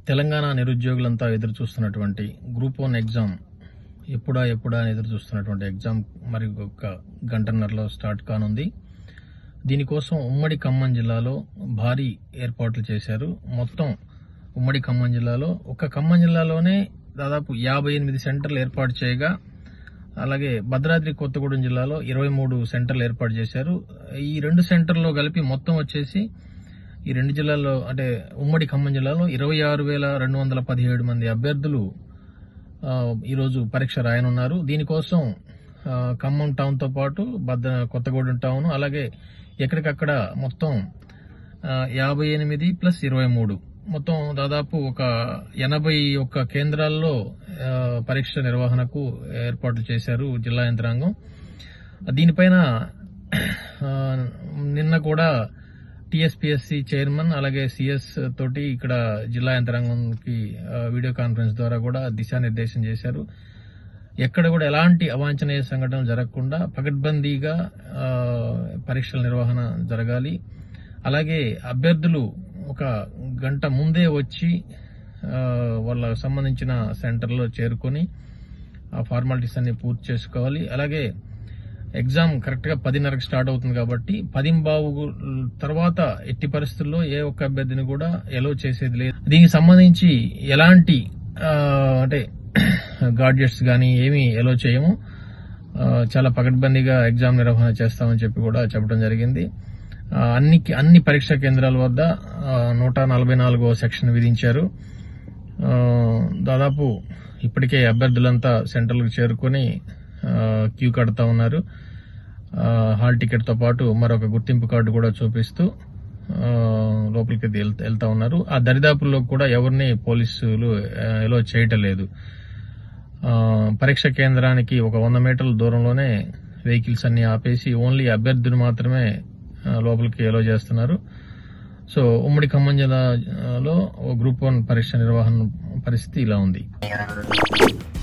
తెలంగాణ నిరుద్యోగులంతా ఎదురు చూస్తున్నటువంటి group one exam ఎప్పుడా ఎప్పుడా అని ఎదురు చూస్తున్నటువంటి ఎగ్జామ్ మరి ఒక గంటన్నరలో స్టార్ట్ కానుంది దీనికోసం ఉమ్మడి ఖమ్మం జిల్లాలో భారీ ఏర్పాట్లు చేశారు మొత్తం ఉమ్మడి ఖమ్మం జిల్లాలో ఒక ఖమ్మం జిల్లాలోనే దాదాపు యాభై ఎనిమిది సెంటర్లు ఏర్పాటు చేయగా అలాగే భద్రాద్రి కొత్తగూడెం జిల్లాలో ఇరవై మూడు సెంటర్లు ఏర్పాటు చేశారు ఈ రెండు సెంటర్లో కలిపి మొత్తం వచ్చేసి ఈ రెండు జిల్లాల్లో అంటే ఉమ్మడి ఖమ్మం జిల్లాలో ఇరవై ఆరు వేల రెండు వందల పదిహేడు మంది అభ్యర్థులు ఆ, ఈరోజు పరీక్ష రాయనున్నారు దీనికోసం ఆ, ఖమ్మం టౌన్ తో పాటు భద్ర కొత్తగూడెం టౌన్ అలాగే ఎక్కడికక్కడ మొత్తం ఆ, యాభై ఎనిమిది ప్లస్ ఇరవై మూడు మొత్తం దాదాపు ఒక ఎనభై ఒక్క కేంద్రాల్లో ఆ, పరీక్ష నిర్వహణకు ఏర్పాట్లు చేశారు జిల్లా యంత్రాంగం దీనిపైన ఆ, నిన్న కూడా టిఎస్పిఎస్సి చైర్మన్ అలాగే సిఎస్ తోటి ఇక్కడ జిల్లా యంత్రాంగంకి ఆ, వీడియో కాన్ఫరెన్స్ ద్వారా కూడా దిశానిర్దేశం చేశారు ఎక్కడ కూడా ఎలాంటి అవాంఛనీయ సంఘటనలు జరగకుండా పకడ్బందీగా ఆ, పరీక్షల నిర్వహణ జరగాలి అలాగే అభ్యర్థులు ఒక గంట ముందే వచ్చి ఆ, వాళ్ళకు సంబంధించిన సెంటర్లో చేరుకొని ఆ ఫార్మాలిటీస్ అన్ని పూర్తి చేసుకోవాలి అలాగే ఎగ్జామ్ కరెక్ట్ గా పదిన్నరకు స్టార్ట్ అవుతుంది కాబట్టి పదింబావు తర్వాత ఎట్టి పరిస్థితుల్లో ఏ ఒక్క అభ్యర్థిని కూడా ఎలో చేసేది లేదు దీనికి సంబంధించి ఎలాంటి ఆ, అంటే గాడ్జెట్స్ కానీ ఏమీ ఎలో చేయము ఆ, చాలా పకడ్బందీగా ఎగ్జామ్ నిర్వహణ చేస్తామని చెప్పి కూడా చెప్పడం జరిగింది ఆ, అన్ని అన్ని పరీక్షా కేంద్రాల వద్ద ఆ, నూట నలభై నాలుగో సెక్షన్ విధించారు ఆ, దాదాపు ఇప్పటికే అభ్యర్థులంతా సెంటర్లకు చేరుకొని ఆ, క్యూ కడతా ఉన్నారు ఆ, హాల్ టికెట్ తో పాటు మరొక గుర్తింపు కార్డు కూడా చూపిస్తూ ఆ, లోపలికి వెళ్త- వెళ్తా ఉన్నారు ఆ దరిదాపుల్లో కూడా ఎవరిని పోలీసులు ఆ, ఎలో చేయటం లేదు ఆ, పరీక్ష కేంద్రానికి ఒక వంద మీటర్ల దూరంలోనే వెహికల్స్ అన్ని ఆపేసి ఓన్లీ అభ్యర్థులు మాత్రమే ఆ, లోపలికి ఎలో చేస్తున్నారు సో ఉమ్మడి ఖమ్మం జిల్లాలో గ్రూప్ వన్ పరీక్ష నిర్వహణ పరిస్థితి ఇలా ఉంది